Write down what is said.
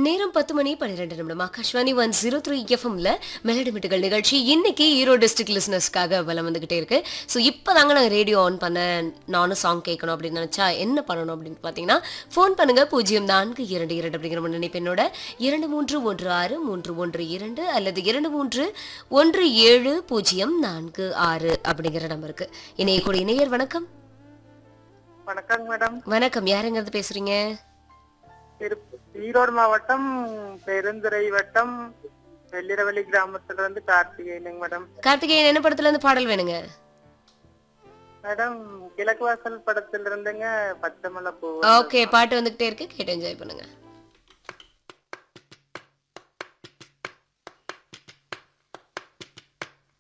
நேரம் பத்து மணி பன்னிரெண்டு நிமிடம் ஆகாஷ்வாணி ஒன் ஜீரோ த்ரீ எஃப்எம்ல மெலடி மிட்டுகள் நிகழ்ச்சி இன்னைக்கு ஈரோடு டிஸ்ட்ரிக்ட் லிசனர்ஸ்க்காக வலம் வந்துகிட்டே இருக்கு ஸோ இப்போ தாங்க நாங்கள் ரேடியோ ஆன் பண்ண நானும் சாங் கேட்கணும் அப்படின்னு நினச்சா என்ன பண்ணணும் அப்படின்னு பார்த்தீங்கன்னா ஃபோன் பண்ணுங்க பூஜ்ஜியம் நான்கு இரண்டு இரண்டு அப்படிங்கிற முன்னணிப்பெண்ணோட இரண்டு மூன்று ஒன்று ஆறு மூன்று ஒன்று இரண்டு அல்லது இரண்டு மூன்று ஒன்று ஏழு பூஜ்ஜியம் நான்கு ஆறு அப்படிங்கிற நம்பருக்கு இணையக்கூடிய இணையர் வணக்கம் வணக்கம் மேடம் வணக்கம் யாருங்கிறது பேசுறீங்க திரு- ஈரோடு மாவட்டம் பெருந்துறை வட்டம் வெள்ளிரவள்ளி கிராமத்துல இருந்து கார்த்திகேயனுங்க மேடம் கார்த்திகேயன் என்ன படத்துல இருந்து பாடல் வேணுங்க மேடம் கிழக்கு வாசல் படத்துல இருந்துங்க பச்சை மலை பூ ஓகே பாட்டு வந்துகிட்டே இருக்கு கேட்டு என்ஜாய் பண்ணுங்க